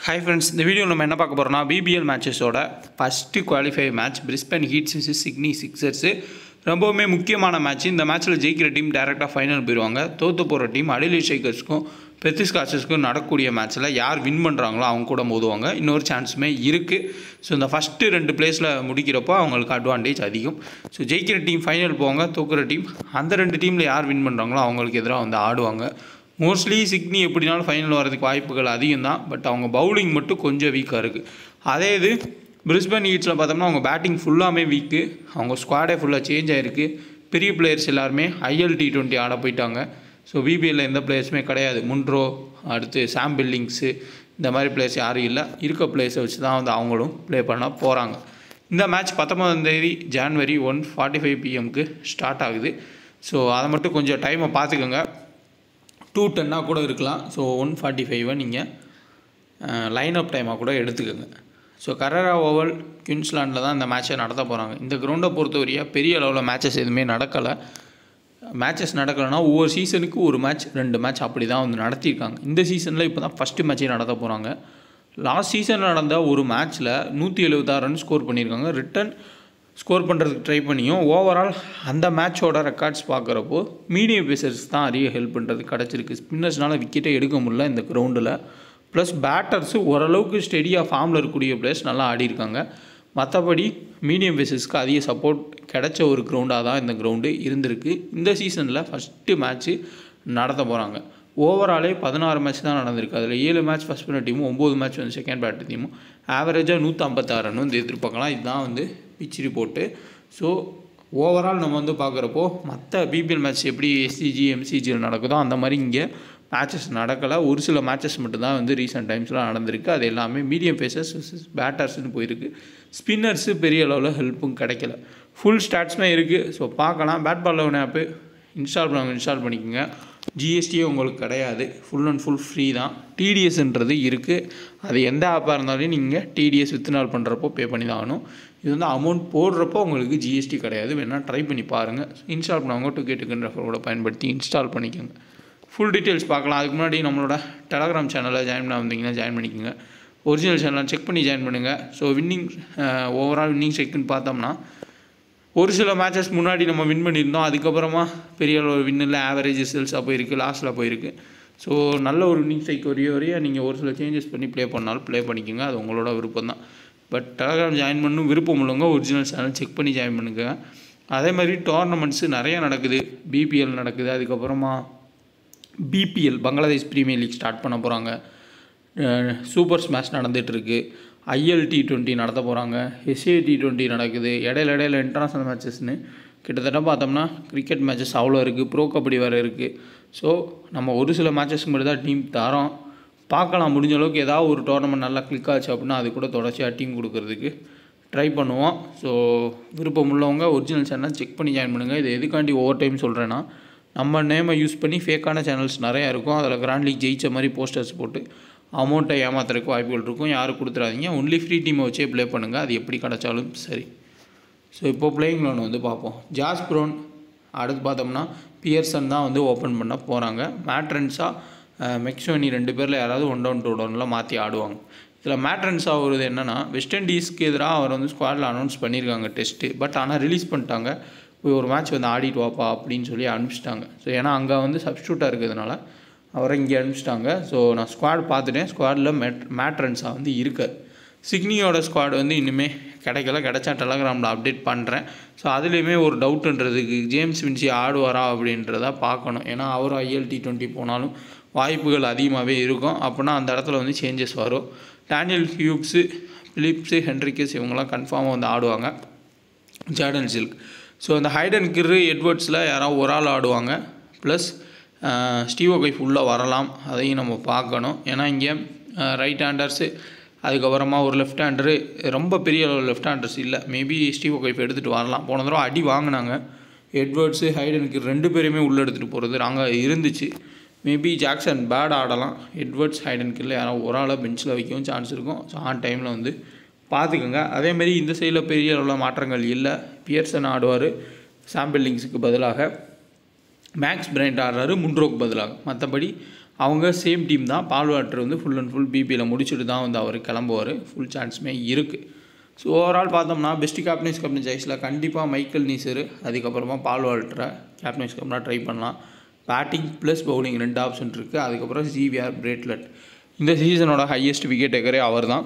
hi friends இந்த video நம்ம என்ன பார்க்க போகிறோம்னா பிபிஎல் மேட்சஸோட first qualify match Brisbane Heats vs Sydney Sixers ரொம்பவுமே முக்கியமான மேட்ச் இந்த மேட்ச்சில் ஜெயிக்கிற டீம் டேரெக்டாக ஃபைனல் போயிடுவாங்க தோற்று போகிற டீம் அடிலி ஷேக்கர்ஸ்க்கும் பெத்திஸ் காசஸ்க்கும் நடக்கக்கூடிய மேட்ச்சில் யார் வின் பண்ணுறாங்களோ அவங்க கூட மோதுவாங்க இன்னொரு சான்ஸுமே இருக்குது ஸோ இந்த ஃபஸ்ட்டு ரெண்டு பிளேஸில் முடிக்கிறப்போ அவங்களுக்கு அட்வான்டேஜ் அதிகம் ஸோ ஜெயிக்கிற டீம் ஃபைனல் போவாங்க தோக்குற டீம் அந்த ரெண்டு டீமில் யார் வின் பண்ணுறாங்களோ அவங்களுக்கு எதிராக வந்து ஆடுவாங்க மோஸ்ட்லி சிக்னி எப்படினாலும் ஃபைனல் வரதுக்கு வாய்ப்புகள் அதிகம் தான் பட் அவங்க பவுலிங் மட்டும் கொஞ்சம் வீக்காக இருக்குது அதே இது பிரிஸ்பன் ஈட்ஸில் பார்த்தோம்னா அவங்க பேட்டிங் ஃபுல்லாமே வீக்கு அவங்க ஸ்குவாடே ஃபுல்லாக சேஞ்ச் ஆகிருக்கு பெரிய பிளேயர்ஸ் எல்லாருமே ஐஎல் டி டுவெண்ட்டி ஆட போயிட்டாங்க ஸோ பிபிஎல்ல எந்த பிளேயர்ஸுமே கிடையாது முன்ட்ரோ அடுத்து சாம் பில்லிங்ஸு இந்த மாதிரி பிளேயர்ஸ் யாரும் இல்லை இருக்க பிளேயர்ஸை வச்சு தான் வந்து அவங்களும் ப்ளே பண்ண போகிறாங்க இந்த மேட்ச் பத்தொம்பதாம் தேதி ஜான்வரி ஒன் ஃபார்ட்டி ஃபைவ் பிஎம்க்கு ஸ்டார்ட் ஆகுது ஸோ அதை மட்டும் கொஞ்சம் டைமை பார்த்துக்கோங்க டூ டென்னாக கூட இருக்கலாம் ஸோ ஒன் ஃபார்ட்டி ஃபைவை நீங்கள் லைன் அப் டைமாக கூட எடுத்துக்கோங்க ஸோ கரரா ஓவல் குயின்ஸ்லாண்டில் தான் இந்த மேட்சை நடத்த போகிறாங்க இந்த கிரவுண்டை பொறுத்தவரையாக பெரிய அளவில் மேட்சஸ் எதுவுமே நடக்கலை மேட்சஸ் நடக்கலைன்னா ஒவ்வொரு சீசனுக்கு ஒரு மேட்ச் ரெண்டு மேட்ச் அப்படி தான் வந்து நடத்தியிருக்காங்க இந்த சீசனில் இப்போ தான் ஃபஸ்ட்டு மேட்சே நடத்த போகிறாங்க லாஸ்ட் சீசன் நடந்த ஒரு மேட்ச்சில் நூற்றி எழுபத்தாறு ரன் ஸ்கோர் பண்ணியிருக்காங்க ரிட்டன் ஸ்கோர் பண்ணுறதுக்கு ட்ரை பண்ணியும் ஓவரால் அந்த மேட்சோட ரெக்கார்ட்ஸ் பார்க்குறப்போ மீடியம் பேசர்ஸ் தான் அதிக ஹெல்ப் பண்ணுறது கிடச்சிருக்கு ஸ்பின்னர்ஸ்னால் விக்கெட்டே எடுக்க முடியல இந்த கிரவுண்டில் ப்ளஸ் பேட்டர்ஸு ஓரளவுக்கு ஸ்டெடியாக ஃபார்மில் இருக்கக்கூடிய பிளேயர்ஸ் நல்லா ஆடிருக்காங்க மற்றபடி மீடியம் பேசஸ்க்கு அதிக சப்போர்ட் கிடைச்ச ஒரு கிரவுண்டாக தான் இந்த கிரவுண்டு இருந்திருக்கு இந்த சீசனில் ஃபஸ்ட்டு மேட்ச்சு நடத்த போகிறாங்க ஓவராலே பதினாறு மேட்ச் தான் நடந்திருக்கு அதில் ஏழு மேட்ச் ஃபஸ்ட் பண்ண டீமும் ஒம்பது மேட்ச் வந்து செகண்ட் பேட் டீமும் ஆவரேஜாக நூற்றம்பத்தாறு ரன் வந்து எதிர்பார்க்கலாம் இதுதான் வந்து பிச் ரிப்போர்ட்டு ஸோ ஓவரால் நம்ம வந்து பார்க்குறப்போ மற்ற பிபிஎல் மேட்ச் எப்படி எஸ்சிஜி எம்சிஜியில் நடக்குதோ அந்த மாதிரி இங்கே மேட்சஸ் நடக்கலை ஒரு சில மேட்சஸ் மட்டும்தான் வந்து ரீசெண்ட் டைம்ஸ்லாம் நடந்திருக்கு அது எல்லாமே மீடியம் ஃபேஸஸ் பேட்டர்ஸ்னு போயிருக்கு ஸ்பின்னர்ஸு பெரிய அளவில் ஹெல்ப்பும் கிடைக்கல ஃபுல் ஸ்டாட்ஸுமே இருக்குது ஸோ பார்க்கலாம் bat ball eleven app install பண்ணவங்க இன்ஸ்டால் பண்ணிக்கோங்க ஜிஎஸ்டியே உங்களுக்கு கிடையாது ஃபுல் அண்ட் ஃபுல் ஃப்ரீ தான் டிடிஎஸ்ன்றது இருக்குது அது எந்த ஆப்பாக இருந்தாலும் நீங்கள் டிடிஎஸ் வித்நாள் பண்ணுறப்போ பே பண்ணி தான் ஆகணும் இது வந்து அமௌண்ட் போடுறப்போ உங்களுக்கு ஜிஎஸ்டி கிடையாது வேணால் ட்ரை பண்ணி பாருங்கள் இன்ஸ்டால் பண்ணவங்க டூ கேட்டுக்குன்ற கூட பயன்படுத்தி இன்ஸ்டால் பண்ணிக்கோங்க ஃபுல் டீட்டெயில்ஸ் பார்க்கலாம் அதுக்கு முன்னாடி நம்மளோட டெலகிராம் சேனலில் ஜாயின் பண்ண வந்தீங்கன்னா ஜாயின் பண்ணிக்கோங்க ஒரிஜினல் சேனலை செக் பண்ணி ஜாயின் பண்ணுங்கள் ஸோ வின்னிங் ஓவரால் வின்னிங் செக்குன்னு பார்த்தோம்னா ஒரு சில மேட்சஸ் முன்னாடி நம்ம வின் பண்ணியிருந்தோம் அதுக்கப்புறமா பெரிய அளவு வின்னில் ஆவரேஜ் ரிசல்ட்ஸாக போயிருக்கு லாஸ்ட்டில் போயிருக்கு ஸோ நல்ல ஒரு வின்னிங் ஸ்ட்ரைக் வரைய வரைய நீங்கள் ஒரு சில சேஞ்சஸ் பண்ணி ப்ளே பண்ணாலும் ப்ளே பண்ணிக்கோங்க அது உங்களோட விருப்பம் தான் பட் டெலகிராம் ஜாயின் பண்ணணும் விருப்பம் உள்ளவங்க ஒரிஜினல் சேனல் செக் பண்ணி ஜாயின் பண்ணுங்க அதே மாதிரி டோர்னமெண்ட்ஸு நிறையா நடக்குது பிபிஎல் நடக்குது அதுக்கப்புறமா BPL Bangladesh premier league start பண்ண போகிறாங்க சூப்பர் ஸ்மாஷ் நடந்துகிட்ருக்கு ஐஎல் டி டுவெண்ட்டி நடத்த போகிறாங்க எஸ்ஏ டி டுவெண்ட்டி நடக்குது இடையில இடையில இன்டர்நேஷ்னல் மேட்சஸ்னு கிட்டத்தட்ட பார்த்தோம்னா கிரிக்கெட் மேட்சஸ் அவ்வளோ இருக்குது ப்ரோ கபடி வேறு இருக்குது ஸோ நம்ம ஒரு சில மேட்சஸ்க்கு மட்டும் தான் டீம் தரோம் பார்க்கலாம் முடிஞ்ச அளவுக்கு ஏதாவது ஒரு டோர்னமெண்ட் நல்லா கிளிக் ஆச்சு அப்படின்னா அது கூட தொடர்ச்சியாக டீம் கொடுக்கறதுக்கு ட்ரை பண்ணுவோம் ஸோ விருப்பம் உள்ளவங்க ஒரிஜினல் சேனல் செக் பண்ணி ஜாயின் பண்ணுங்கள் இது எதுக்காண்டி ஒவ்வொரு டைம் சொல்கிறேன்னா நம்ம நேமை யூஸ் பண்ணி ஃபேக்கான சேனல்ஸ் நிறையா இருக்கும் அதில் கிராண்ட் லீக் ஜெயிச்ச மாதிரி போஸ்டர்ஸ் போட்டு அமௌண்ட்டை ஏமாத்துறதுக்கு வாய்ப்புகள் இருக்கும் யாரும் கொடுத்துறாதீங்க ஒன்லி ஃப்ரீ டீமை வச்சே ப்ளே பண்ணுங்கள் அது எப்படி கிடச்சாலும் சரி ஸோ இப்போ பிளேயிங் லோன் வந்து பார்ப்போம் ஜாஸ் ப்ரோன் அடுத்து பார்த்தோம்னா பியர்சன் தான் வந்து ஓப்பன் பண்ண போகிறாங்க மேட்ரன்ஸாக மெக்ஸோனி ரெண்டு பேரில் யாராவது ஒன் டவுன் டூ டவுனில் மாற்றி ஆடுவாங்க இதில் மேட்ரன்ஸாக வருது என்னென்னா வெஸ்ட் இண்டீஸ்க்கு எதிராக அவர் வந்து ஸ்குவாடில் அனௌன்ஸ் பண்ணியிருக்காங்க டெஸ்ட்டு பட் ஆனால் ரிலீஸ் பண்ணிட்டாங்க போய் ஒரு மேட்ச் வந்து ஆடிட்டு வாப்பா அப்படின்னு சொல்லி அனுப்பிச்சிட்டாங்க ஸோ ஏன்னா அங்கே வந்து சப்ஸ்டியூட்டாக இருக்கிறதுனால அவரை இங்கே அனுப்பிச்சிட்டாங்க ஸோ நான் ஸ்குவாட் பார்த்துட்டேன் ஸ்குவாடில் மேட் மேட்ரன்ஸாக வந்து இருக்காது சிக்னியோட ஸ்குவாட் வந்து இனிமேல் கிடைக்கல கிடைச்சா டெலகிராமில் அப்டேட் பண்ணுறேன் ஸோ அதுலேயுமே ஒரு டவுட்டுன்றதுக்கு ஜேம்ஸ் வின்சி ஆடுவாரா அப்படின்றத பார்க்கணும் ஏன்னா அவரும் ஐஎல் டி டுவெண்ட்டி போனாலும் வாய்ப்புகள் அதிகமாகவே இருக்கும் அப்படின்னா அந்த இடத்துல வந்து சேஞ்சஸ் வரும் டேனியல் ஹியூப்ஸு பிலிப்ஸு ஹென்ரிக்கஸ் இவங்கெல்லாம் கன்ஃபார்மாக வந்து ஆடுவாங்க ஜார்டன் சில்க் ஸோ இந்த ஹைடன் கிர்ரு எட்வர்ட்ஸில் யாராவது ஒரு ஆள் ஆடுவாங்க ப்ளஸ் ஸ்டீவோ கைஃப் உள்ளே வரலாம் அதையும் நம்ம பார்க்கணும் ஏன்னா இங்கே ரைட் ஹேண்டர்ஸு அதுக்கப்புறமா ஒரு லெஃப்ட் ஹேண்டரு ரொம்ப பெரிய அளவு லெஃப்ட் ஹேண்டர்ஸ் இல்லை மேபி ஸ்டீவோ கைஃப் எடுத்துகிட்டு வரலாம் போன தடவை அடி வாங்கினாங்க எட்வர்ட்ஸு ஹைடனுக்கு ரெண்டு பேருமே உள்ளே எடுத்துகிட்டு போகிறது நாங்கள் இருந்துச்சு மேபி ஜாக்சன் பேட் ஆடலாம் எட்வர்ட்ஸ் ஹைடன் கில்ல யாராவது ஒரு ஆளை பெஞ்சில் வைக்கவும் சான்ஸ் இருக்கும் ஸோ ஆன் டைமில் வந்து பார்த்துக்கோங்க அதேமாரி இந்த சைடில் பெரிய அளவில் மாற்றங்கள் இல்லை பியர்சன் ஆடுவார் சாம்பிள்லிங்ஸுக்கு பதிலாக மேக்ஸ் பிரைண்ட் ஆடுறாரு முன்ரோக்கு பதிலாக மற்றபடி அவங்க சேம் டீம் தான் பால் வாட்டர் வந்து ஃபுல் அண்ட் ஃபுல் பிபியில் முடிச்சுட்டு தான் வந்து அவர் கிளம்புவார் ஃபுல் சான்ஸுமே இருக்குது ஸோ ஓவரால் பார்த்தோம்னா பெஸ்ட்டு கேப்டன்ஸ் கேப்டன் ஜெய்ஸில் கண்டிப்பாக மைக்கேல் நீசரு அதுக்கப்புறமா பால் வால்டரை கேப்டன்ஸ் கேப்டனாக ட்ரை பண்ணலாம் பேட்டிங் ப்ளஸ் பவுலிங் ரெண்டு ஆப்ஷன் இருக்குது அதுக்கப்புறம் ஜிவிஆர் பிரேட்லெட் இந்த சீசனோட ஹையஸ்ட் விக்கெட் டேக்கரே அவர் தான்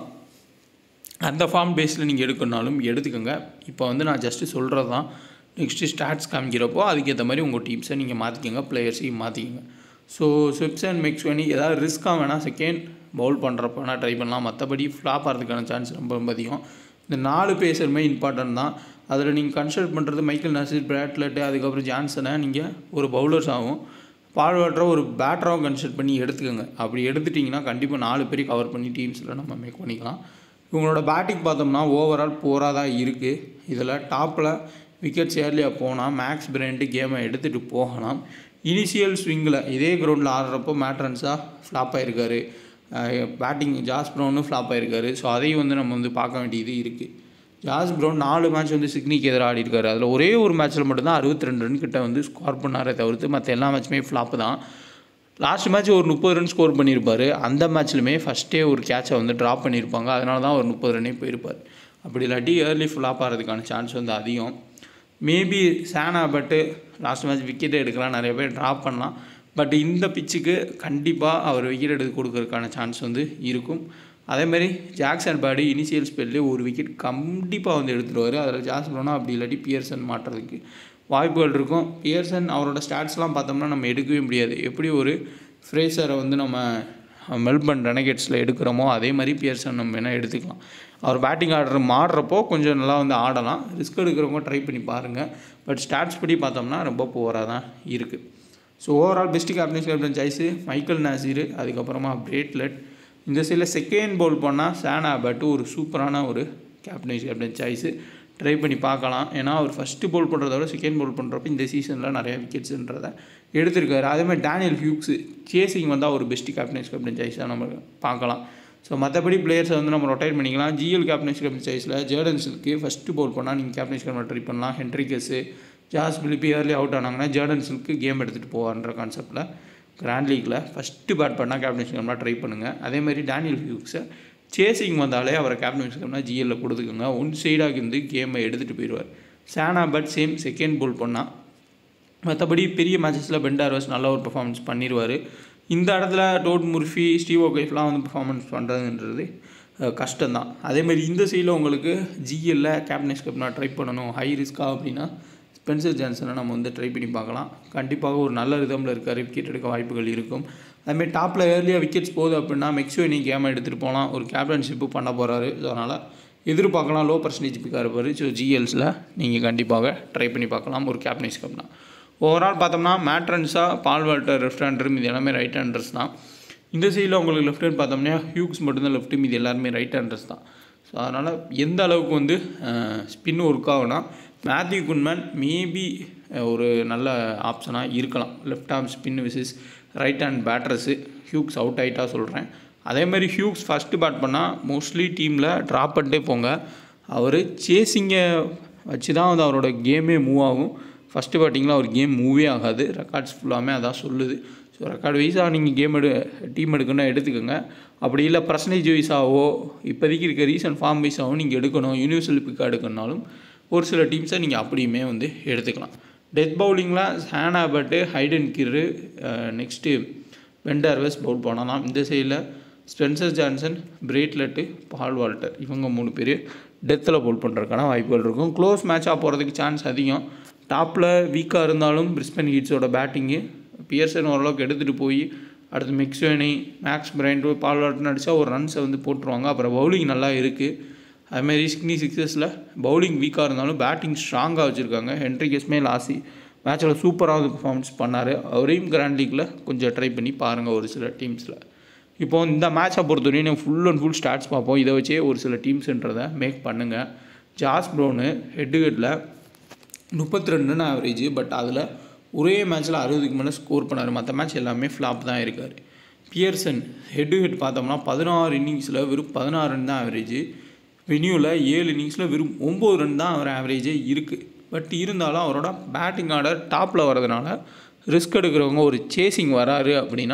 அந்த ஃபார்ம் பேஸில் நீங்கள் எடுக்கணுனாலும் எடுத்துக்கோங்க இப்போ வந்து நான் ஜஸ்ட்டு சொல்கிறது தான் நெக்ஸ்ட்டு ஸ்டாட்ஸ் காமிக்கிறப்போ அதுக்கேற்ற மாதிரி உங்கள் டீம்ஸை நீங்கள் மாற்றிக்கோங்க பிளேயர்ஸையும் மாற்றிக்கோங்க ஸோ ஸ்விப்ஸ் அண்ட் மிக்ஸ் பண்ணி ஏதாவது ரிஸ்க்காக வேணால் செகண்ட் பவுல் பண்ணுறப்ப வேணால் ட்ரை பண்ணலாம் மற்றபடி ஃப்ளாப் ஆகிறதுக்கான சான்ஸ் ரொம்ப ரொம்ப அதிகம் இந்த நாலு பேசருமே இம்பார்ட்டன்ட் தான் அதில் நீங்கள் கன்சிடர் பண்ணுறது மைக்கேல் நசீர் பிராட்லெட்டு அதுக்கப்புறம் ஜான்சனை நீங்கள் ஒரு பவுலர்ஸ் ஆகும் பால் வாட்டரை ஒரு பேட்டராகவும் கன்சிடர் பண்ணி எடுத்துக்கோங்க அப்படி எடுத்துட்டிங்கன்னா கண்டிப்பாக நாலு பேர் கவர் பண்ணி டீம்ஸில் நம்ம மேக் பண்ணிக்கலாம் இவங்களோட பேட்டிங் பார்த்தோம்னா ஓவரால் போராக தான் இருக்குது இதில் டாப்பில் விக்கெட்ஸ் ஏர்லியாக போனால் மேக்ஸ் பிரெண்ட்டு கேமை எடுத்துகிட்டு போகலாம் இனிஷியல் ஸ்விங்கில் இதே கிரவுண்டில் ஆடுறப்போ மேட்ரன்ஸாக ஃப்ளாப் ஆகிருக்காரு பேட்டிங் ஜாஸ் ப்ரௌனும் ஃப்ளாப் ஆகிருக்காரு ஸோ அதையும் வந்து நம்ம வந்து பார்க்க வேண்டியது இருக்குது ஜாஸ் ப்ரௌன் நாலு மேட்ச் வந்து சிக்னிக்கு எதிராக ஆடி இருக்காரு அதில் ஒரே ஒரு மேட்ச்சில் மட்டும்தான் அறுபத்தி ரெண்டு ரன் கிட்ட வந்து ஸ்கோர் பண்ணாரே தவிர்த்து மற்ற எல்லா மேட்சுமே ஃப்ளாப் தான் லாஸ்ட் மேட்ச் ஒரு முப்பது ரன் ஸ்கோர் பண்ணியிருப்பார் அந்த மேட்ச்லையுமே ஃபஸ்ட்டே ஒரு கேட்சை வந்து ட்ராப் பண்ணியிருப்பாங்க அதனால தான் ஒரு முப்பது ரன்னே போயிருப்பார் அப்படி இல்லாட்டி ஏர்லி ஃப்ளாப் ஆகிறதுக்கான சான்ஸ் வந்து அதிகம் மேபி சேனா பட்டு லாஸ்ட் மேட்ச் விக்கெட்டே எடுக்கலாம் நிறைய பேர் ட்ராப் பண்ணலாம் பட் இந்த பிச்சுக்கு கண்டிப்பாக அவர் விக்கெட் எடுத்து கொடுக்கறதுக்கான சான்ஸ் வந்து இருக்கும் அதேமாதிரி ஜாக்சன் பாடி இனிஷியல் ஸ்பெல்லே ஒரு விக்கெட் கண்டிப்பாக வந்து எடுத்துருவார் அதில் ஜாஸ் ப்ரோனா அப்படி இல்லாட்டி பியர்சன் மாட்டுறதுக்கு வாய்ப்புகள் இருக்கும் பியர்சன் அவரோட ஸ்டாட்ஸ்லாம் பார்த்தோம்னா நம்ம எடுக்கவே முடியாது எப்படி ஒரு ஃப்ரேசரை வந்து நம்ம மெல்பர்ன் ரெனகேட்ஸில் எடுக்கிறோமோ அதே மாதிரி பியர்சன் நம்ம வேணால் எடுத்துக்கலாம் அவர் பேட்டிங் ஆடுற மாறுறப்போ கொஞ்சம் நல்லா வந்து ஆடலாம் ரிஸ்க் எடுக்கிறவங்க ட்ரை பண்ணி பாருங்கள் பட் ஸ்டாட்ஸ் படி பார்த்தோம்னா ரொம்ப புவராக தான் இருக்குது so overall best captains captain choice Michael Neser அதுக்கப்புறமா பிரேட்லெட் இந்த சைடில் செகண்ட் பவுல் பண்ணால் சேனா பட்டு ஒரு சூப்பரான ஒரு கேப்டன்ஸ் கேப்டன் சாய்ஸு ட்ரை பண்ணி பார்க்கலாம் ஏன்னா அவர் ஃபஸ்ட்டு பவுல் பண்ணுறத விட செகண்ட் பவுல் பண்ணுறப்ப இந்த சீசனில் நிறைய விக்கெட்ஸுன்றதை எடுத்திருக்காரு அதேமாதிரி டேனியல் ஹியூக்ஸு சேசிங் வந்தால் ஒரு பெஸ்ட்டு கேப்டன்ஸ் கேப்டன் சாய்ஸாக நம்ம பார்க்கலாம் ஸோ மற்றபடி பிளேயர்ஸை வந்து நம்ம ரொட்டேட் பண்ணிக்கலாம் ஜிஎல் கேப்டன்ஸ் கேப்டன் சாய்ஸில் ஜேர்டன்ஸுக்கு ஃபஸ்ட்டு பவுல் பண்ணால் நீங்கள் கேப்டன்ஸ் கேப்டன் ட்ரை பண்ணலாம் Henriques Josh Philippe early out ஆனாங்கன்னா ஜேர்டன்ஸுக்கு கேம் எடுத்துகிட்டு போவார்ன்ற கான்செப்ட்டில் கிராண்ட் லீக்கில் ஃபஸ்ட்டு பேட் பண்ணால் கேப்டன்ஸ் கேப்டனாக ட்ரை பண்ணுங்கள் அதேமாதிரி டேனியல் ஹியூக்ஸை சேசிங் வந்தாலே அவரை கேப்டன்ஸ் கேப்டனாக ஜிஎல்ல கொடுத்துக்கோங்க ஒன் சைடாக இருந்து கேமை எடுத்துகிட்டு போயிடுவார் சேனா பட் சேம் செகண்ட் போல் பண்ணால் மற்றபடி பெரிய மேட்சஸில் பெண்டார்வஸ் நல்ல ஒரு பெர்ஃபார்மன்ஸ் பண்ணிடுவார் இந்த இடத்துல டோட் முர்ஃபி ஸ்டீவ் ஓகேஃப்லாம் வந்து பெர்ஃபார்மன்ஸ் பண்ணுறதுன்றது கஷ்டம்தான் அதேமாதிரி இந்த சைடில் உங்களுக்கு ஜிஎல்ல கேப்டன்ஸ் கேப்டனாக ட்ரை பண்ணணும் ஹை ரிஸ்க்காக அப்படின்னா ஸ்பென்சர் ஜான்சனை நம்ம வந்து ட்ரை பண்ணி பார்க்கலாம் கண்டிப்பாக ஒரு நல்ல ரிதமில் இருக்கார் விக்கெட் எடுக்க வாய்ப்புகள் இருக்கும் அதுமாதிரி டாப்பில் ஏர்லியாக விக்கெட்ஸ் போகுது அப்படின்னா மெக்ஸோ நீ கேமை எடுத்துகிட்டு போகலாம் ஒரு கேப்டன்ஷிப்பு பண்ண போகிறாரு ஸோ அதனால் எதிர்பார்க்கலாம் லோ பர்சன்டேஜ் பிக்காக இருப்பார் ஸோ ஜிஎல்ஸில் நீங்கள் கண்டிப்பாக ட்ரை பண்ணி பார்க்கலாம் ஒரு கேப்டன்ஸ் கப்னா ஓவரால் பார்த்தோம்னா மேட்ரன்ஸாக பால் வால்டர் லெஃப்ட் ஹேண்டர் இது எல்லாமே ரைட் ஹேண்டர்ஸ் தான் இந்த சைடில் உங்களுக்கு லெஃப்ட் ஹேண்ட் பார்த்தோம்னா ஹியூக்ஸ் மட்டும்தான் லெஃப்ட் மீது எல்லாருமே ரைட் ஹேண்டர்ஸ் தான் ஸோ அதனால் எந்த அளவுக்கு வந்து ஸ்பின் ஒர்க் ஆகுனா மேத்யூ குன்மேன் மேபி ஒரு நல்ல ஆப்ஷனாக இருக்கலாம் left arm spin versus right hand batters Hughes out ஆகிட்டா சொல்கிறேன் அதேமாதிரி ஹியூக்ஸ் ஃபஸ்ட்டு பேட் பண்ணால் மோஸ்ட்லி டீமில் ட்ராப் பண்ணிட்டே போங்க அவர் சேசிங்கை வச்சு தான் வந்து அவரோட கேமே மூவ் ஆகும் ஃபஸ்ட்டு பேட்டிங்கில் அவர் கேம் மூவே ஆகாது ரெக்கார்ட்ஸ் ஃபுல்லாமே அதான் சொல்லுது ஸோ ரெக்கார்டு வைஸாக நீங்கள் கேம் எடு டீம் எடுக்கணும்னா எடுத்துக்கோங்க அப்படி இல்லை பர்சன்டேஜ் வைஸாகவோ இப்போதைக்கு இருக்க ரீசன்ட் ஃபார்ம் வைஸாகவும் நீங்கள் எடுக்கணும் யூனிவர்சல் பிக்காக எடுக்கணுனாலும் ஒரு சில டீம்ஸை நீங்கள் அப்படியுமே வந்து எடுத்துக்கலாம் டெத் பவுலிங்கில் ஹேனா பட்டு ஹைடன் கிரு நெக்ஸ்ட்டு வெண்டர்வெஸ் பவுல் பண்ணலாம் இந்த சைடில் Spencer Johnson Bartlett Paul Walter இவங்க மூணு பேர் டெத்தில் பவுல் பண்ணுறதுக்கான வாய்ப்புகள் இருக்கும் க்ளோஸ் மேட்சாக போகிறதுக்கு சான்ஸ் அதிகம் டாப்பில் வீக்காக இருந்தாலும் பிரிஸ்பன் ஹீட்ஸோட பேட்டிங்கு பியர்சன் ஓரளவுக்கு எடுத்துகிட்டு போய் அடுத்து மிக்ஸ்வேனி மேக்ஸ் பிரைண்டோ பால் வால்டன் அடித்தா ஒரு ரன்ஸை வந்து போட்டுருவாங்க அப்புறம் பவுலிங் நல்லா இருக்குது அதுமாரி சிக்னி சிக்ஸஸில் பவுலிங் வீக்காக இருந்தாலும் பேட்டிங் ஸ்ட்ராங்காக வச்சுருக்காங்க ஹென்ரிகஸ்மே லாசி மேட்சில் சூப்பராக வந்து பர்ஃபார்மன்ஸ் பண்ணார் அவரையும் கிராண்ட் லீக்கில் கொஞ்சம் ட்ரை பண்ணி பாருங்கள் ஒரு சில டீம்ஸில் இப்போ இந்த மேட்சை பொறுத்தவரையும் ஃபுல் அண்ட் ஃபுல் ஸ்டாட்ஸ் பார்ப்போம் இதை வச்சே ஒரு சில டீம்ஸுன்றதை மேக் பண்ணுங்கள் ஜாஸ் ப்ரௌனு ஹெட்டு ஹெட்டில் முப்பத்தி ரெண்டுன்னு ஆவரேஜ் பட் அதில் ஒரே மேட்ச்சில் அறுபதுக்கு மேலே ஸ்கோர் பண்ணார் மற்ற மேட்ச் எல்லாமே ஃப்ளாப் தான் இருக்கார் பியர்சன் ஹெட் டு ஹெட் பார்த்தோம்னா பதினாறு இன்னிங்ஸில் வெறும் பதினாறு ரன் தான் ஆவரேஜ் வெனியூவில் ஏழு இன்னிங்ஸில் வெறும் ஒம்பது ரன் தான் அவர் ஆவரேஜே இருக்குது பட் இருந்தாலும் அவரோட பேட்டிங் ஆர்டர் டாப்பில் வரதுனால ரிஸ்க் எடுக்கிறவங்க ஒரு சேசிங் வராரு அப்படின்னா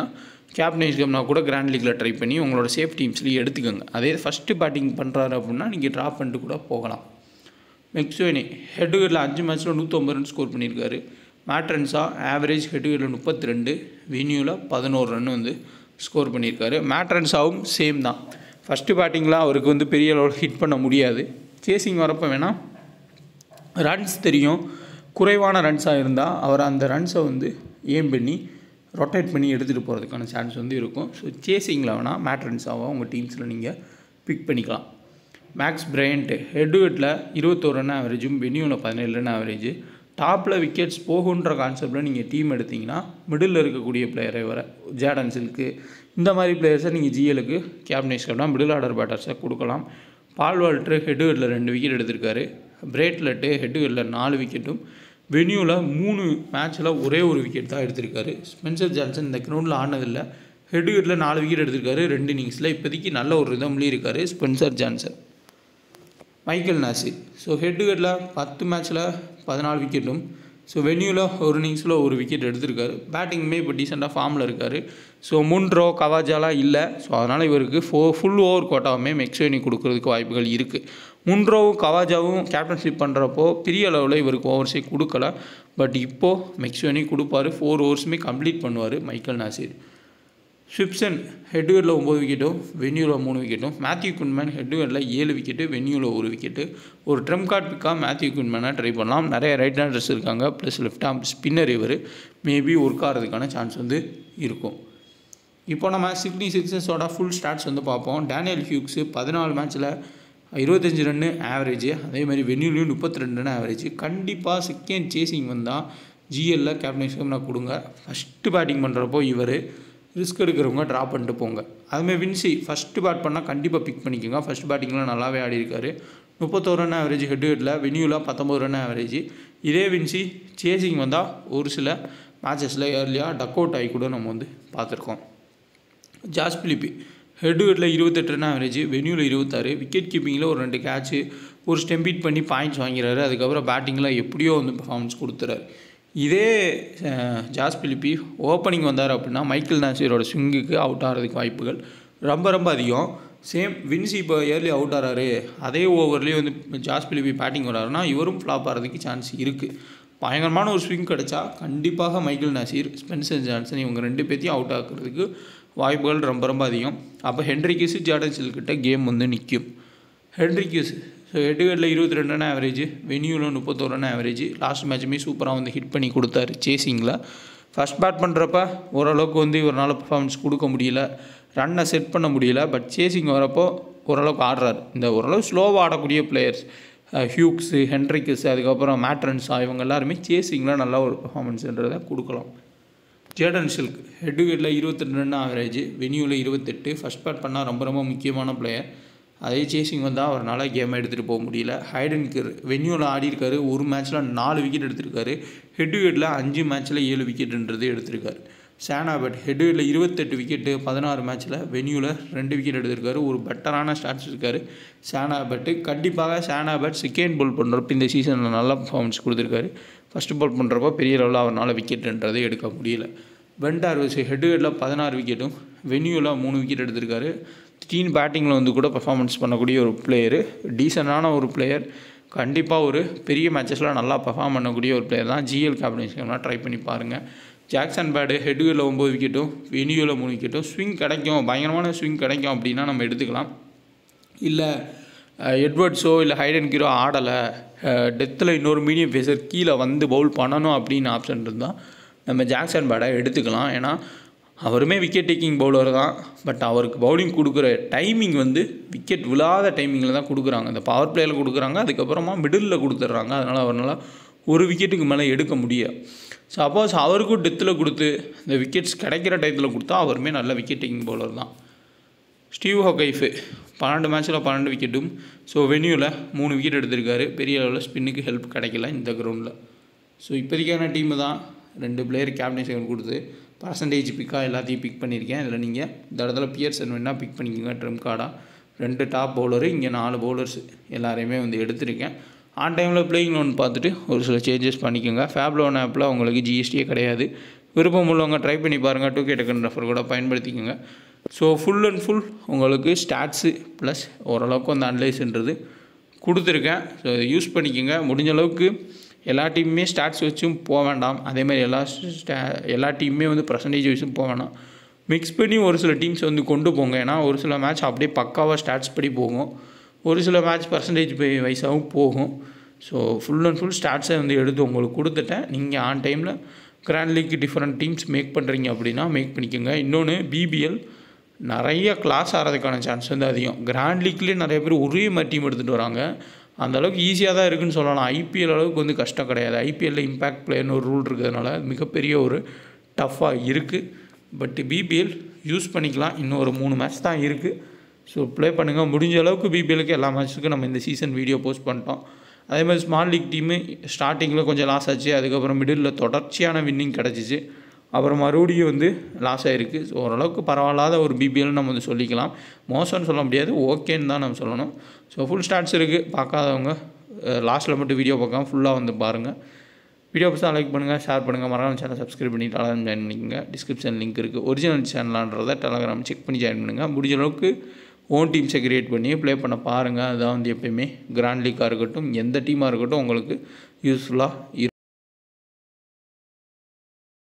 கேப்டன் கம்னா கூட கிராண்ட் லீக்கில் ட்ரை பண்ணி உங்களோட சேஃப் டீம்ஸ்லேயே எடுத்துக்கோங்க அதே ஃபஸ்ட்டு பேட்டிங் பண்ணுறாரு அப்படின்னா நீங்கள் ட்ராப் பண்ணிட்டு கூட போகலாம் மெக்ஸ்வேனி ஹெட்டுகரில் அஞ்சு மேட்ச்சில் நூற்றம்பது ரன் ஸ்கோர் பண்ணியிருக்காரு மேட்ரன்ஸா ஆவரேஜ் ஹெட்டுகரில் முப்பத்தி ரெண்டு வென்யூவில் பதினோரு ரன் வந்து ஸ்கோர் பண்ணியிருக்காரு மேட்ரன்ஸாவும் சேம் தான் ஃபஸ்ட்டு பேட்டிங்கில் அவருக்கு வந்து பெரிய அளவில் ஹிட் பண்ண முடியாது சேசிங் வரப்போ வேணால் ரன்ஸ் தெரியும் குறைவான ரன்ஸாக இருந்தால் அவர் அந்த ரன்ஸை வந்து ஏம் பண்ணி ரொட்டேட் பண்ணி எடுத்துகிட்டு போகிறதுக்கான சான்ஸ் வந்து இருக்கும் ஸோ சேசிங்கில் வேணால் மேட் ரன்ஸாக உங்கள் டீம்ஸில் நீங்கள் பிக் பண்ணிக்கலாம் மேக்ஸ் பிரையண்ட்டு ஹெட்விட்டில் இருபத்தோரு ரன் ஆவரேஜும் வென்யூவில் பதினேழு ரன் ஆவரேஜ் டாப்பில் விக்கெட்ஸ் போகுன்ற கான்செப்டில் நீங்கள் டீம் எடுத்திங்கன்னா மிடில் இருக்கக்கூடிய பிளேயரை வர ஜேடன் சில்க்கு இந்த மாதிரி பிளேயர்ஸை நீங்கள் ஜிஎலுக்கு கேப்டனைஸ் கேப்டன் மிடில் ஆர்டர் பேட்டர்ஸை கொடுக்கலாம் பால் வால்ட்ரு ஹெட்விட்டில் ரெண்டு விக்கெட் எடுத்திருக்காரு பிரேட்லெட்டு ஹெட்விட்டில் நாலு விக்கெட்டும் வென்யூவில் மூணு மேட்ச்சில் ஒரே ஒரு விக்கெட் தான் எடுத்திருக்காரு ஸ்பென்சர் ஜான்சன் இந்த கிரவுண்டில் ஆனதில்லை ஹெட்விட்டில் நாலு விக்கெட் எடுத்திருக்காரு ரெண்டு இன்னிங்ஸில் இப்போதைக்கு நல்ல ஒரு ரிதம்லேயும் இருக்கார் Spencer Johnson Michael Neser so ஹெட்டுகட்டில் பத்து மேட்ச்சில் பதினாலு விக்கெட்டும் ஸோ வென்யூவில் ஒரு இன்னிங்ஸில் ஒரு விக்கெட் எடுத்திருக்காரு பேட்டிங்குமே இப்போ டீசெண்டாக ஃபார்மில் இருக்கார் ஸோ முன்ரோ கவாஜாலாம் இல்லை ஸோ அதனால் இவருக்கு ஃபோ ஃபுல் ஓவர் கோட்டாவுமே மெக்ஸோனி கொடுக்கறதுக்கு வாய்ப்புகள் இருக்குது முன்ரோவும் கவாஜாவும் கேப்டன்ஷிப் பண்ணுறப்போ பெரிய அளவில் இவருக்கு ஓவர்ஸே கொடுக்கல பட் இப்போது மெக்ஸோனி கொடுப்பாரு ஃபோர் ஓவர்ஸுமே கம்ப்ளீட் பண்ணுவார் மைக்கேல் நாசிர் ஸ்விப்சன் ஹெட்வேர்டில் ஒம்பது விக்கெட்டும் வென்யூவில் மூணு விக்கெட்டும் மேத்யூ குன்மேன் ஹெட்வேர்டில் ஏழு விக்கெட்டு வென்யூவில் ஒரு விக்கெட்டு ஒரு ட்ரம் கார்ட் பிக்காக மேத்யூ குன்மேனை ட்ரை பண்ணலாம் நிறைய ரைட் ஹேண்டர்ஸ் இருக்காங்க ப்ளஸ் லெஃப்ட் ஆம் ஸ்பின்னர் இவர் மேபி ஒர்க் ஆகிறதுக்கான சான்ஸ் வந்து இருக்கும் இப்போ நம்ம சிக்னி சிக்ஸஸோட ஃபுல் ஸ்டாட்ஸ் வந்து பார்ப்போம் டேனியல் ஹியூக்ஸு பதினாலு மேட்ச்சில் இருபத்தஞ்சி ரன்னு ஆவரேஜ் அதே மாதிரி வென்யூலையும் முப்பத்தி ரெண்டு ரன் ஆவரேஜ் கண்டிப்பாக செகண்ட் சேசிங் வந்தால் ஜிஎல்ல கேப்டன்ஷிப் நான் கொடுங்க ஃபஸ்ட்டு பேட்டிங் பண்ணுறப்போ இவர் ரிஸ்க் எடுக்கிறவங்க ட்ராப் பண்ணிட்டு போங்க அதுமாதிரி வின்சி ஃபஸ்ட்டு பேட் பண்ணால் கண்டிப்பாக பிக் பண்ணிக்கோங்க ஃபஸ்ட் பேட்டிங்கில் நல்லாவே ஆடி இருக்காரு முப்பத்தோரு ரன் ஆவரேஜ் ஹெட் ஹெட்டில் வென்யூவில் பத்தொம்பது ரன் ஆவரேஜ் இதே வின்சி சேசிங் வந்தால் ஒரு சில மேட்சஸில் ஏர்லியாக டக் அவுட் ஆகி கூட நம்ம வந்து பார்த்துருக்கோம் ஜாஸ் பிலிப்பி ஹெட் ஹெட்டில் இருபத்தெட்டு ரன் ஆவரேஜ் வென்யூவில் இருபத்தாறு விக்கெட் கீப்பிங்கில் ஒரு ரெண்டு கேட்ச்சு ஒரு ஸ்டெம்பீட் பண்ணி பாயிண்ட்ஸ் வாங்கிறாரு அதுக்கப்புறம் பேட்டிங்கில் எப்படியோ வந்து பர்ஃபார்மன்ஸ் கொடுத்துறாரு இதே அஹ், ஜாஸ் பிலிப்பி ஓப்பனிங் வந்தார் அப்படின்னா மைக்கேல் நாசிரோட ஸ்விங்குக்கு அவுட் ஆகிறதுக்கு வாய்ப்புகள் ரொம்ப ரொம்ப அதிகம் சேம் வின்சி இப்போ இயர்லி அவுட் ஆகிறாரு அதே ஓவர்லேயே வந்து ஜாஸ் பிலிப்பி பேட்டிங் வராருன்னா இவரும் ஃப்ளாப் ஆகிறதுக்கு சான்ஸ் இருக்குது பயங்கரமான ஒரு ஸ்விங் கிடைச்சா கண்டிப்பாக மைக்கேல் நாசீர் ஸ்பென்சர் ஜான்சன் இவங்க ரெண்டு பேர்த்தையும் அவுட் ஆக்குறதுக்கு வாய்ப்புகள் ரொம்ப ரொம்ப அதிகம் அப்போ ஹென்ரிக்கிஸு ஜார்டன் சில்கிட்ட கேம் வந்து நிற்கும் ஹென்ரிக்யூஸ் ஸோ ஹெட்டுகட்டில் இருபத்தி ரெண்டு ரன் ஆவரேஜ் வென்யூவில் முப்பத்தோரு ரன் ஆவரேஜ் லாஸ்ட் மேட்சுமே சூப்பராக வந்து ஹிட் பண்ணி கொடுத்தாரு சேசிங்கில் ஃபர்ஸ்ட் பேட் பண்ணுறப்ப ஓரளவுக்கு வந்து இவரால் பர்ஃபார்மன்ஸ் கொடுக்க முடியல ரன்னை செட் பண்ண முடியல பட் சேசிங் வரப்போ ஓரளவுக்கு ஆடுறாரு இந்த ஓரளவு ஸ்லோவாக ஆடக்கூடிய பிளேயர்ஸ் ஹியூக்ஸு ஹென்ரிக்கஸ் அதுக்கப்புறம் மேட்ரன்ஸா இவங்க எல்லாருமே சேசிங்கில் நல்ல ஒரு பர்ஃபார்மன்ஸ்ன்றதை கொடுக்கலாம் ஜேடன் சில்க் ஹெட்டுகேட்டில் இருபத்தெண்டு ரன் ஆவரேஜ் வென்யூவில் இருபத்தெட்டு ஃபர்ஸ்ட் பேட் பண்ணால் ரொம்ப ரொம்ப முக்கியமான பிளேயர் அதே சேசிங் வந்தால் அவரால் கேமை எடுத்துகிட்டு போக முடியல ஹைடன்கர் வென்யூவில் ஆடி இருக்காரு ஒரு மேட்ச்சில் நாலு விக்கெட் எடுத்திருக்காரு ஹெட்டுகேட்டில் அஞ்சு மேட்ச்சில் ஏழு விக்கெட்டுன்றது எடுத்திருக்காரு சேனாபட் ஹெட்டுகேட்டில் இருபத்தெட்டு விக்கெட்டு பதினாறு மேட்ச்சில் வென்யூவில் ரெண்டு விக்கெட் எடுத்திருக்காரு ஒரு பெட்டரான ஸ்டாட்ஸ் இருக்காரு சேனாபட்டு கண்டிப்பாக சேனாபட் செகண்ட் பால் பண்ணுறப்ப இந்த சீசனில் நல்ல பர்ஃபார்மன்ஸ் கொடுத்துருக்காரு ஃபஸ்ட்டு பால் பண்ணுறப்போ பெரிய லெவலில் அவரால் விக்கெட்டுன்றதை எடுக்க முடியல வெண்டார் வச்சு ஹெட்டுகேட்டில் பதினாறு விக்கெட்டும் வென்யூவில் மூணு விக்கெட் எடுத்திருக்காரு டீன் பேட்டிங்கில் வந்து கூட பெர்ஃபார்மன்ஸ் பண்ணக்கூடிய ஒரு பிளேயரு டீசெண்டான ஒரு பிளேயர் கண்டிப்பாக ஒரு பெரிய மேட்சஸில் நல்லா பெர்ஃபார்ம் பண்ணக்கூடிய ஒரு பிளேயர் தான் ஜிஎல் கேப்டன்ஸ்லாம் ட்ரை பண்ணி பாருங்கள் ஜாக்சன் பேடு ஹெட்டுகளில் ஒம்பது விக்கெட்டும் வெனியூவில் மூணு விக்கெட்டும் ஸ்விங் கிடைக்கும் பயங்கரமான ஸ்விங் கிடைக்கும் அப்படின்னா நம்ம எடுத்துக்கலாம் இல்லை எட்வர்ட்ஸோ இல்லை ஹைடன் கீரோ ஆடலை டெத்தில் இன்னொரு மீடியம் பேசர் கீழே வந்து பவுல் பண்ணணும் அப்படின்னு ஆப்ஷன் இருந்தால் நம்ம ஜாக்சன் பேடை எடுத்துக்கலாம் ஏன்னா அவருமே விக்கெட் டேக்கிங் பவுலர் தான் பட் அவருக்கு பவுலிங் கொடுக்குற டைமிங் வந்து விக்கெட் விழாத டைமிங்கில் தான் கொடுக்குறாங்க இந்த பவர் பிளேயில் கொடுக்குறாங்க அதுக்கப்புறமா மிடில் கொடுத்துட்றாங்க அதனால் அவரால் ஒரு விக்கெட்டுக்கு மேலே எடுக்க முடியாது சப்போஸ் அவருக்கும் டெத்தில் கொடுத்து இந்த விக்கெட்ஸ் கிடைக்கிற டயத்தில் கொடுத்தா அவருமே நல்ல விக்கெட் டேக்கிங் பவுலர் தான் ஸ்டீவ் ஹொகைஃபு பன்னெண்டு மேட்ச்சில் பன்னெண்டு விக்கெட்டும் ஸோ வென்யூவில் மூணு விக்கெட் எடுத்திருக்காரு பெரிய அளவில் ஸ்பின்னுக்கு ஹெல்ப் கிடைக்கல இந்த கிரவுண்டில் ஸோ இப்போதைக்கான டீமு தான் ரெண்டு பிளேயர் கேப்டன்ஷிப் கொடுத்து பர்சன்டேஜ் பிக்காக எல்லாத்தையும் பிக் பண்ணியிருக்கேன் இதில் நீங்கள் இந்த இடத்துல பியர்சன் வேணால் பிக் பண்ணிக்கோங்க ட்ரம் கார்டாக ரெண்டு டாப் பவுலரு இங்கே நாலு பவுலர்ஸ் எல்லாரையுமே வந்து எடுத்திருக்கேன் ஆன் டைமில் பிளேயிங் லோன் பார்த்துட்டு ஒரு சில சேஞ்சஸ் பண்ணிக்கோங்க ஃபேப் லோன் ஆப்பில் உங்களுக்கு ஜிஎஸ்டியே கிடையாது விருப்பம் உள்ளவங்க ட்ரை பண்ணி பாருங்கள் டூ கே டெக்கன் ரெஃபர் கூட பயன்படுத்திக்கோங்க ஸோ ஃபுல் அண்ட் ஃபுல் உங்களுக்கு ஸ்டாட்ஸு ப்ளஸ் ஓரளவுக்கு அந்த அனலைஸ்ன்றது கொடுத்துருக்கேன் ஸோ இதை யூஸ் பண்ணிக்கோங்க முடிஞ்ச அளவுக்கு எல்லா டீமுமே ஸ்டாட்ஸ் வச்சும் போக வேண்டாம் அதேமாதிரி எல்லா ஸ்டா எல்லா டீமுமே வந்து பர்சன்டேஜ் வச்சும் போக வேண்டாம் மிக்ஸ் பண்ணி ஒரு சில டீம்ஸ் வந்து கொண்டு போங்க ஏன்னா ஒரு சில மேட்ச் அப்படியே பக்காவாக ஸ்டாட்ஸ் படி போகும் ஒரு சில மேட்ச் பர்சன்டேஜ் வைஸாகவும் போகும் ஸோ ஃபுல் அண்ட் ஃபுல் ஸ்டாட்ஸை வந்து எடுத்து உங்களுக்கு கொடுத்துட்டேன் நீங்கள் ஆன் டைமில் grand league different teams make பண்ணுறீங்க அப்படின்னா மேக் பண்ணிக்கோங்க இன்னொன்று பிபிஎல் நிறைய கிளாஸ் ஆகிறதுக்கான சான்ஸ் வந்து அதிகம் கிராண்ட் லீக்லேயே நிறைய பேர் ஒரே மாதிரி டீம் எடுத்துகிட்டு வராங்க அந்த அளவுக்கு ஈஸியாக தான் இருக்குன்னு சொல்லலாம் ஐபிஎல் அளவுக்கு வந்து கஷ்டம் கிடையாது ஐபிஎல்லில் இம்பேக்ட் பிளேயர்னு ஒரு ரூல் இருக்கிறதுனால மிகப்பெரிய ஒரு டஃப்பாக இருக்குது பட் பிபிஎல் யூஸ் பண்ணிக்கலாம் இன்னும் ஒரு மூணு மேட்ச் தான் இருக்குது ஸோ ப்ளே பண்ணுங்கள் முடிஞ்ச அளவுக்கு பிபிஎலுக்கு எல்லா மேட்ச்சுக்கும் நம்ம இந்த சீசன் வீடியோ போஸ்ட் பண்ணிட்டோம் அதே மாதிரி ஸ்மால் லீக் டீமு ஸ்டார்டிங்கில் கொஞ்சம் லாஸ் ஆச்சு அதுக்கப்புறம் மிடில் தொடர்ச்சியான வின்னிங் கிடச்சிச்சு அப்புறம் மறுபடியும் வந்து லாஸ் ஆகிருக்கு ஸோ ஓரளவுக்கு பரவாயில்லாத ஒரு பிபிஎல் நம்ம வந்து சொல்லிக்கலாம் மோசம்னு சொல்ல முடியாது ஓகேன்னு தான் நம்ம சொல்லணும் ஸோ ஃபுல் ஸ்டார்ட்ஸ் இருக்குது பார்க்காதவங்க லாஸ்ட்டில் மட்டும் வீடியோ பார்க்காம ஃபுல்லாக வந்து பாருங்கள் வீடியோ பிடிச்சா லைக் பண்ணுங்கள் ஷேர் பண்ணுங்கள் மறக்காம சேனல் சப்ஸ்கிரைப் பண்ணி டெலகிராம் ஜாயின் பண்ணிக்கோங்க டிஸ்கிரிப்ஷன் லிங்க் இருக்குது ஒரிஜினல் சேனலான்றதை டெலகிராம் செக் பண்ணி ஜாயின் பண்ணுங்கள் முடிஞ்ச அளவுக்கு ஓன் டீம்ஸை கிரியேட் பண்ணி ப்ளே பண்ண பாருங்கள் அதான் வந்து எப்பயுமே கிராண்ட் லீக்காக இருக்கட்டும் எந்த டீமாக இருக்கட்டும் உங்களுக்கு யூஸ்ஃபுல்லாக இருக்கும்